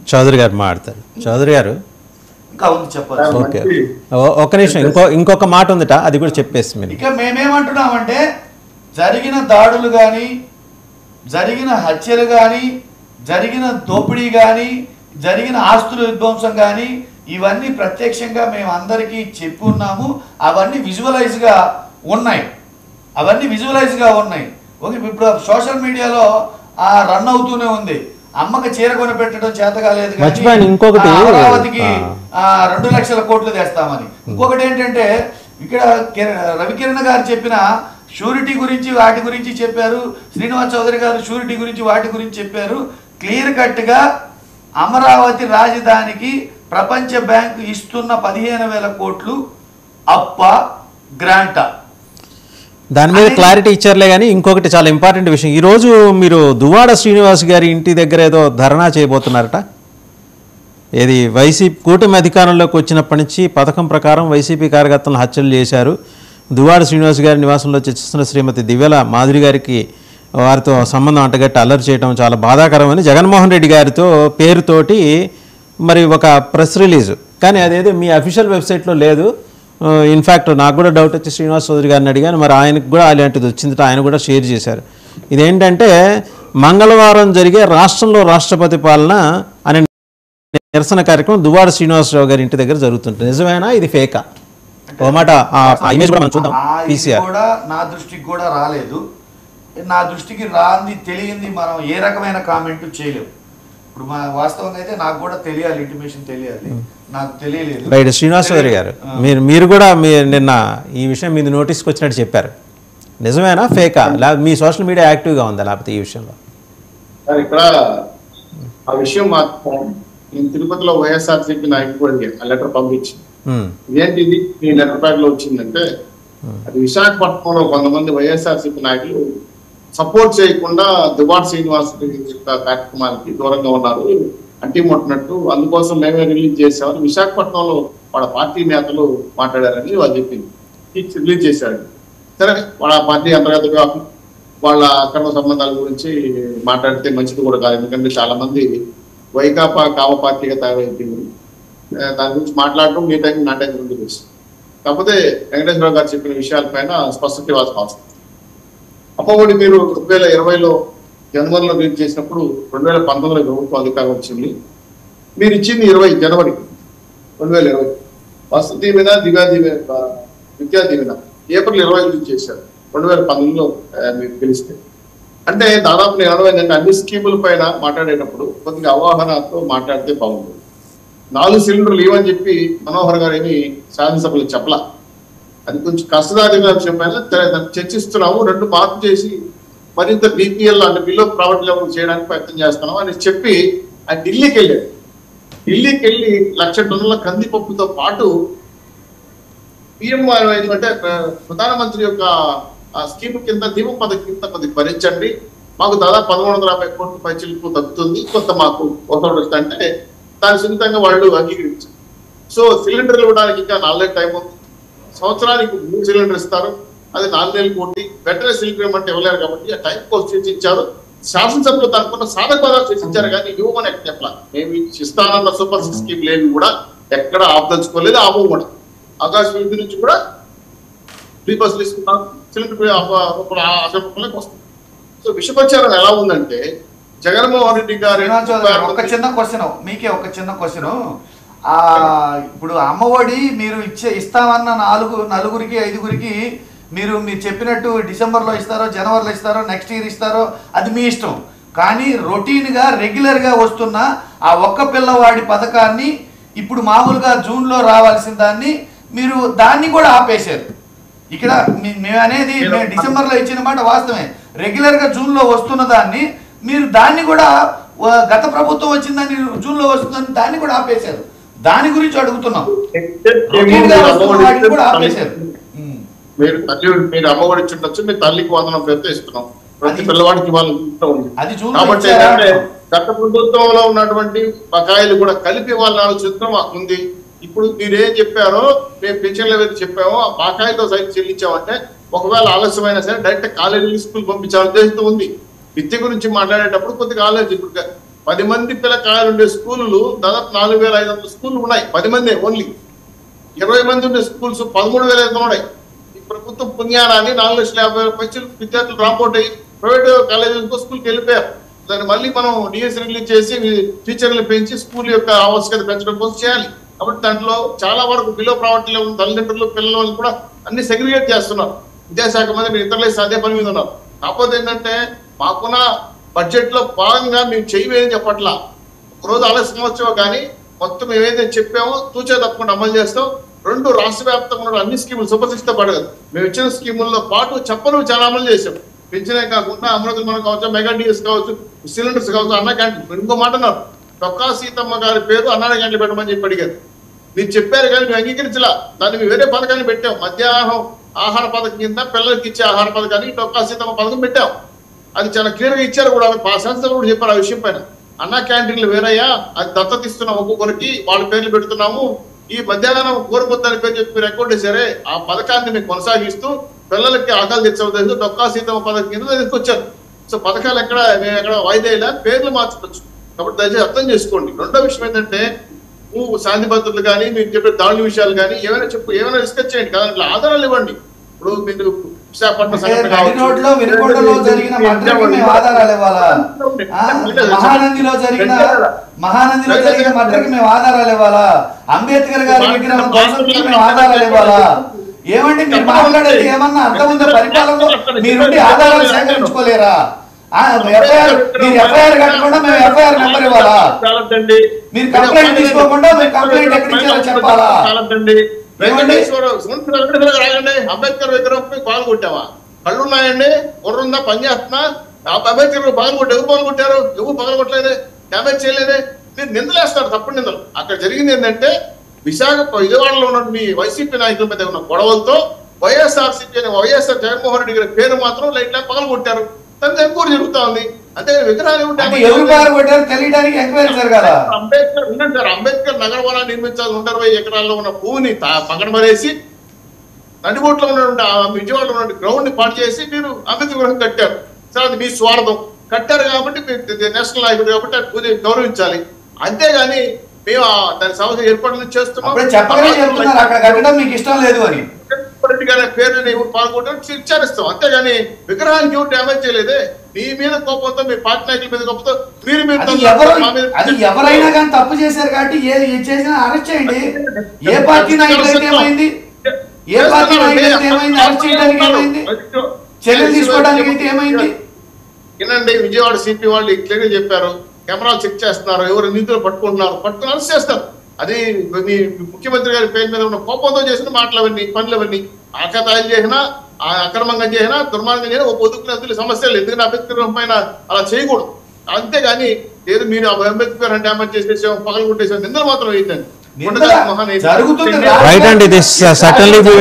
చౌదరి గారు మాట్లాడతారు చౌదరి గారు ఇంకా ఉంది చెప్పాలి ఓకే ఓ- ఒక్క నిమిషం ఇంకో ఇంకొక మాట ఉందట అది కూడా చెప్పేసి మీరు ఇక మేమేమంటున్నామంటే జరిగిన దాడులు కానీ జరిగిన హత్యలు కానీ జరిగిన దోపిడీ కానీ జరిగిన ఆస్తుల విధ్వంసం కానీ ఇవన్నీ ప్రత్యక్షంగా మేము అందరికీ చెప్పి ఉన్నాము అవన్నీ విజువలైజ్గా ఉన్నాయి అవన్నీ విజువలైజ్గా ఉన్నాయి ఓకే ఇప్పుడు సోషల్ మీడియాలో ఆ రన్ అవుతూనే ఉంది అమ్మకి చీర కొని పెట్టడం చేత కాలేదు కానీ, మర్చిపోయాను, ఇంకొకటి, ఆ అమరావతికి ఆ. ఆ, రెండు లక్షల కోట్లు తెస్తామని ఇంకొకటి ఏంటంటే ఇక్కడ కిర- రవికిరణ్ గారు చెప్పిన షూరిటీ గురించి వాటి గురించి చెప్పారు శ్రీనివాస్ చౌదరి గారు షూరిటీ గురించి వాటి గురించి చెప్పారు క్లియర్ కట్గా అమరావతి రాజధానికి ప్రపంచ బ్యాంకు ఇస్తున్న పదిహేను వేల కోట్లు అప్ప గ్రాంటా దాని మీద అనేది- క్లారిటీ ఇచ్చారులే కానీ ఇంకొకటి చాలా ఇంపార్టెంట్ విషయం ఈరోజు మీరు దువాడ శ్రీనివాస్ గారి ఇంటి దగ్గర ఏదో ధర్నా చేయబోతున్నారట ఏది వైసీపీ కూటమి అధికారంలోకి వచ్చినప్పటి నుంచి పథకం ప్రకారం వైసీపీ కార్యకర్తలను హత్యలు చేశారు దువాడ శ్రీనివాస్ గారి నివాసంలో చర్చిస్తున్న శ్రీమతి దివ్యల మాధురి గారికి వారితో సంబంధం అంటగట్టి అల్లరి చేయడం చాలా బాధాకరమని జగన్మోహన్ రెడ్డి గారితో పేరుతోటి మరి ఒక ప్రెస్ రిలీజ్ కానీ అదేదో మీ అఫీషియల్ వెబ్సైట్లో లేదు ఇన్ఫ్యాక్ట్ నాకు కూడా డౌట్ వచ్చి శ్రీనివాస్ చౌదరి గారిని అడిగాను మరి ఆయనకు కూడా అలాంటిది వచ్చిందట ఆయన కూడా షేర్ చేశారు ఇదేంటంటే మంగళవారం జరిగే రాష్ట్రంలో రాష్ట్రపతి పాలన అనే నిరసన కార్యక్రమం దువ్వాడ శ్రీనివాసరావు గారి ఇంటి దగ్గర జరుగుతుంటుంది నిజమేనా ఇది ఫేకా ఓ మాట ఆ ఇమేజ్ కూడా మనం చూద్దాం ఆ ఇది పీసీఆర్ కూడా నా దృష్టికి కూడా రాలేదు నా దృష్టికి రాంది తెలియంది మనం ఏ రకమైన కామెంట్ చేయలేము ఇప్పుడు మా వాస్తవంగా అయితే నాకు కూడా తెలియాలి ఇంటిమేషన్ తెలియాలి నాకు తెలియలేదు రైట్ శ్రీనివాస్ చౌదరి గారు మీరు మీరు కూడా మీ నిన్న ఈ విషయం మీద నోటీస్కి వచ్చినట్టు చెప్పారు నిజమేనా ఫేకా లేకపోతే మీ సోషల్ మీడియా యాక్టివ్గా ఉందా లేకపోతే ఈ విషయంలో సార్ ఇక్కడ ఆ విషయం మాకు నేను తిరుపతిలో వైఎస్ఆర్సీపీ నాయకుడు అడిగాను ఆ లెటర్ పంపించి ఉమ్, ఇదేంటి ఇది మీ లెటర్ ప్యాడ్ లో వచ్చిందంటే అది విశాఖపట్నంలో కొంతమంది వైఎస్ఆర్సీపీ నాయకులు సపోర్ట్ చేయకుండా దుబాట్ శ్రీనివాస్ యొక్క కార్యక్రమానికి దూరంగా ఉన్నారు అంటి ముట్టినట్టు అందుకోసం మేమే రిలీజ్ చేసామని విశాఖపట్నంలో వాళ్ళ పార్టీ నేతలు మాట్లాడారని వాళ్ళు చెప్పింది రిలీజ్ చేశాడు సరే వాళ్ళ పార్టీ అంతర్గతంగా వాళ్ళ అక్రమ సంబంధాల గురించి మాట్లాడితే మంచిది కూడా కాదు ఎందుకంటే చాలా మంది వైకాపా కామ పార్టీగా తయారైపోయింది ఆ, దాని గురించి మాట్లాడటం మీ టైం నా టైం ముందు తెలుసు కాకపోతే వెంకటేశ్వరరావు గారు చెప్పిన విషయాలపైన స్పష్టత ఇవ్వాల్సిన అవసరం అమ్మఒడి మీరు రెండు వేల ఇరవైలో జనవరిలో రిలీజ్ చేసినప్పుడు రెండు వేల పంతొమ్మిదిలో ప్రభుత్వం అధికారం వచ్చింది మీరు ఇచ్చింది ఇరవై జనవరి రెండు వేల ఇరవై వసతి దీవెన దివ్యా దీవెన ఆ, విద్యా దీవెన ఏప్రిల్ ఇరవై రిలీజ్ చేశారు రెండు వేల పంతొమ్మిదిలో ఆ, మీకు తెలిస్తే అంటే దాదాపు నేను అనడం ఏంటంటే అన్ని స్కీముల పైన మాట్లాడేటప్పుడు కొద్దిగా అవగాహనతో మాట్లాడితే బాగుంటుంది నాలుగు సిలిండర్లు ఇవ్వని చెప్పి మనోహర్ గారు ఏమి శాసనసభలో చెప్పలా అది కొంచెం కష్టదారిగా విషయం పైన తె- దాన్ని చర్చిస్తున్నాము రెండు మార్పు చేసి మరింత బీపీఎల్ అంటే బిలో ప్రావర్టీ లెవెల్ చేయడానికి ప్రయత్నం చేస్తున్నాం అని చెప్పి ఆయన ఢిల్లీకి వెళ్ళాడు ఢిల్లీకి వెళ్ళి లక్ష టన్నుల కందిపప్పుతో పాటు పిఎం అంటే ప్ర- ప్రధానమంత్రి యొక్క ఆ స్కీమ్ కింద దీపం పథకం కింద కొద్దిగా భరించండి మాకు దాదాపు పదమూడు వందల యాభై కోట్ల పైచిలకు తగ్గుతుంది కొంత మాకు కోత అంటే దాని సున్నితంగా వాళ్ళు అంగీకరించారు సో సిలిండర్లు ఇవ్వడానికి ఇంకా నాలుగేళ్ళ టైం ఉంది సంవత్సరానికి మూడు సిలిండర్ ఇస్తారు అది నాలుగేళ్ళు కోటి వెంటనే సిలిండర్ ఇవ్వమంటే ఇవ్వలేరు కాబట్టి ఆ టైం కోసం చర్చించారు శాసనసభలో తనుకున్న సాధక పదాలు చర్చించారు కానీ ఇవ్వమని ఎక్కడ చెప్పలా మేము ఇస్తానన్న సూపర్ సిక్స్ స్కీమ్ లేవి కూడా ఎక్కడ ఆపదలుచుకోలేదు ఆపం కూడా ఆకాశ విద్యుత్ నుంచి కూడా ఫ్రీ బస్సులు ఇస్తున్నాం సిలిండర్ అసెంబ్లీకి వస్తుంది సో విషపచారం ఎలా ఉందంటే జగన్మోహన్ రెడ్డి గారు శ్రీనివాస్ చౌదరి గారు, ఒక చిన్న క్వశ్చన్ మీకే ఒక చిన్న క్వశ్చన్ ఆ ఇప్పుడు అమ్మఒడి మీరు ఇచ్చే ఇస్తామన్న నాలుగు నలుగురికి ఐదుగురికి మీరు మీరు చెప్పినట్టు డిసెంబర్లో ఇస్తారో జనవరిలో ఇస్తారో నెక్స్ట్ ఇయర్ ఇస్తారో అది మీ ఇష్టం కానీ రొటీన్గా రెగ్యులర్గా వస్తున్న ఆ ఒక్క పిల్లవాడి పథకాన్ని ఇప్పుడు మామూలుగా జూన్లో రావాల్సిన దాన్ని మీరు దాన్ని కూడా ఆపేశారు ఇక్కడ మీ- మేము అనేది మేము డిసెంబర్లో ఇచ్చిన మాట వాస్తవమే రెగ్యులర్గా జూన్లో వస్తున్న దాన్ని మీరు దాన్ని కూడా ఆ, గత ప్రభుత్వం వచ్చిందని జూన్లో వస్తుందని దాన్ని కూడా ఆపేశారు దాని గురించి అడుగుతున్నాం రొటీన్గా వస్తున్న వాటిని కూడా ఆపేశారు ఉమ్. మీరు తల్లి మీరు అమ్మఒడి ఇచ్చుండొచ్చు మీ తల్లికి వందనం పేరుతో ఇస్తున్నాం ప్రతి అది- పిల్లవాడికి వాళ్ళు ఇస్తూ ఉంది అది జూన్లో కాబట్టి ఇచ్చారా? ఏంటంటే గత ప్రభుత్వంలో ఉన్నటువంటి బకాయిలు కూడా కలిపి వాళ్ళ ఆలోచన మాకు ఉంది ఇప్పుడు మీరు ఏం చెప్పారో మేము పెన్షన్లు ఏవైతే చెప్పామో ఆ బకాయితో సైతం చెల్లించామంటే ఒకవేళ ఆలస్యమైనా సరే డైరెక్ట్ కాలేజీ స్కూల్ పంపించాలని ఉద్దేశంతో ఉంది విద్య గురించి మాట్లాడేటప్పుడు కొద్దిగా ఆలోచన ఇప్పుడు పది మంది పిల్లకాయలు ఉండే స్కూళ్ళు దాదాపు నాలుగు వేల ఐదు వందల స్కూళ్ళు ఉన్నాయి పది మంది ఓన్లీ ఇరవై మంది ఉండే స్కూల్స్ పదమూడు వేల ఐదు వందలు ఉన్నాయి ఈ ప్రభుత్వం పుణ్యానాన్ని నాలుగు లక్షల యాభై వేల పైసలు విద్యార్థులు డ్రాప్అవుట్ అయ్యి ప్రైవేట్ కాలేజీలకు స్కూల్కి వెళ్ళిపోయారు దాన్ని మళ్ళీ మనం డిఎస్ రిలీజ్ చేసి టీచర్లు పెంచి స్కూల్ యొక్క ఆవశ్యకత పెంచడం కోసం చేయాలి కాబట్టి దాంట్లో చాలా వరకు బిలో ప్రావర్టీలో ఉన్న తల్లిదండ్రులు పిల్లల వాళ్ళు కూడా అన్ని సెగ్రిగేట్ చేస్తున్నారు విద్యాశాఖ మంది మీరు ఇతరులు అదే పని మీద ఉన్నారు కాకపోతే ఏంటంటే మాకున్న బడ్జెట్ లో భాగంగా మేము చేయమని చెప్పట్లా ఒక రోజు ఆలస్యం వచ్చామో కానీ మొత్తం ఏవైతే చెప్పామో తూచే తప్పకుండా అమలు చేస్తాం రెండు రాష్ట్ర వ్యాప్తంగా ఉన్న అన్ని స్కీములు సుపరిచిత పడదు మేము ఇచ్చిన స్కీములతో పాటు చెప్పను చాలా అమలు చేసాం పెంచినే కాకుండా అమృత మనం కావచ్చు మెగా డిఎస్ కావచ్చు సిలిండర్స్ కావచ్చు అన్న క్యాంటీన్ ఇంకో మాట అన్నారు డొక్కా సీతమ్మ గారి పేరు అన్నాడ క్యాంటీన్ పెట్టమని చెప్పి అడిగారు మీరు చెప్పారు కానీ మేము అంగీకరించలా దాన్ని మేము వేరే పథకాన్ని పెట్టాం మధ్యాహ్నం ఆహార పథకం కింద పిల్లలకి ఇచ్చే ఆహార పథకాన్ని డొక్కా సీతమ్మ పథకం పెట్టాం అది చాలా క్లియర్ గా ఇచ్చారు కూడా మా సంస్థలు కూడా చెప్పారు ఆ విషయం పైన అన్న క్యాంటీన్లు వేరయ్యా అది దత్తత ఇస్తున్నాం ఒక్కొక్కరికి వాళ్ళ పేర్లు పెడుతున్నాము ఈ మధ్యాహ్నం కోరుకొద్దని పేరు చెప్పి మీరు రికార్డ్ చేశారే ఆ పథకాన్ని మేము కొనసాగిస్తూ పిల్లలకి ఆకలి తెచ్చవద్దు డొక్కా సీతమ్మ పథకం కింద తీసుకొచ్చారు సో పథకాలు ఎక్కడ మేము ఎక్కడ వాయిదా పేర్లు మార్చవచ్చు కాబట్టి దయచేసి అర్థం చేసుకోండి రెండో విషయం ఏంటంటే నువ్వు శాంతి భద్రతలు కానీ మీరు చెప్పే దాడుల విషయాలు కానీ ఏమైనా చెప్పు ఏమైనా డిస్కస్ చేయండి కదా ఇట్లా ఆధారాలు ఇవ్వండి ఇప్పుడు మీరు విశాఖపట్నం అంటే సంఘటన కావచ్చు. నడిరోడ్లో వినుకొండలో జరిగిన మర్డర్కి మేము ఆధారాలు ఇవ్వాలా ఆ? మహానందిలో జరిగిన మహానందిలో జరిగిన మర్డర్కి మేము ఆధారాలు ఇవ్వాలా అంబేద్కర్ గారి విగ్రహం ధ్వంసంకి మేము ఆధారాలు ఇవ్వాలా ఏమండి మీరు మాట్లాడేది ఏమన్నా అర్థం ఉందా పరిపాలనలో మీరుండి ఆధారాలు సేకరించుకోలేరా ఆ, ఎఫ్ఐఆర్ మీరు ఎఫ్ఐఆర్ కట్టకుండా మేము ఎఫ్ఐఆర్ నెంబర్ ఇవ్వాలా చాలదండి. మీరు కంప్లైంట్ తీసుకోకుండా మీరు కంప్లైంట్ ఎక్కడికి ఇచ్చారో చెప్పాలా? చాలదండి. వెంకటేశ్వర సుమంత్ర వెంకటేశ్వర గారు రాయండి అంబేద్కర్ విగ్రహం పోయి పాలు కొట్టావా కళ్ళు ఉన్నాయండి బుర్రుందా పని చేస్తున్నా ఆ అంబేద్కర్ పగలు కొట్టి ఎవరు పగలు కొట్టారు ఎవరు పగలు కొట్టలేదే డ్యామేజ్ చేయలేదే మీరు నిందలేస్తారు తప్పుడు నిందలు అక్కడ జరిగింది ఏంటంటే విశాఖ విజయవాడలో ఉన్న మీ వైసీపీ నాయకుల మీద ఉన్న గొడవలతో YSR CP YSR Jaganmohan Reddy గారి పేరు మాత్రం లైట్ పగలు కొట్టారు దాని ఎంక్వైరీ జరుగుతా ఉంది అంటే విగ్రహాలు ఏమిటి? అంటే ఎవరు బాగా కొట్టారు తెలియడానికి ఎంక్వైరీ జరగాల అంబేద్కర్ ఉండండి సార్ అంబేద్కర్ నగర వనాన్ని నిర్మించాలి నూట అరవై ఎకరాల్లో ఉన్న భూమిని తా- పక్కన పడేసి నడిబోట్లో ఉన్నటువంటి ఆ విజయవాడలో ఉన్న గ్రౌండ్ ని పాటు చేసి మీరు అంబేద్కర్ విగ్రహం కట్టారు సార్ అది మీ స్వార్థం కట్టారు కాబట్టి మీరు నేషనల్ నాయకుడు కాబట్టి అది పూజ విచారించాలి అంతేగాని మేము ఆ దాని సమస్య ఏర్పాట్లు చేస్తున్నాం అప్పుడే చెప్పగానే చెప్తున్నారు అక్కడ కట్టడం మీకు ఇష్టం లేదు అని రెడ్డి గారి పేరుని ఎవరు పాల్గొంటారు విచారిస్తాం అంతేగాని విగ్రహానికి ఎవరు డ్యామేజ్ చేయలేదే మీ మీద కోపంతో మీ పార్టీ నాయకుల మీద కోపంతో మీరు మీరు అది ఎవరు అది ఎవరైనా కానీ తప్పు చేశారు కాబట్టి ఏ ఏ చేసినా అరెస్ట్ చేయండి ఏ పార్టీ నాయకులు అయితే ఏమైంది ఏ పార్టీ నాయకులు అయితే ఏమైంది అరెస్ట్ చేయడానికి ఏమైంది చర్యలు తీసుకోవడానికి అయితే ఏమైంది వినండి విజయవాడ సిపి వాళ్ళు క్లియర్ గా చెప్పారు కెమెరాలు చెక్ చేస్తున్నారు ఎవరు నిధులు పట్టుకుంటున్నారు పట్టుకుని అరెస్ట్ చేస్తారు అది మీ ముఖ్యమంత్రి గారి పేరు మీద ఉన్న కోపంతో చేసిన మాటలు అవన్నీ పనులు అవన్నీ ఆకతాయిలు చేసినా ఆ అక్రమంగా చేసినా దుర్మార్గం చేసినా ఒక ఒదుకునే సమస్య లేదు ఎందుకంటే అంబేద్కర్ పైన అలా చేయకూడదు అంతేగాని లేదు మీరు ఆ అంబేద్కర్ డ్యామేజ్ చేసేసాం పగలు కొట్టేసాం నిందలు మాత్రం వేయండి నిందల జరుగుతుంది రైట్ అండి దిస్ సటన్లీ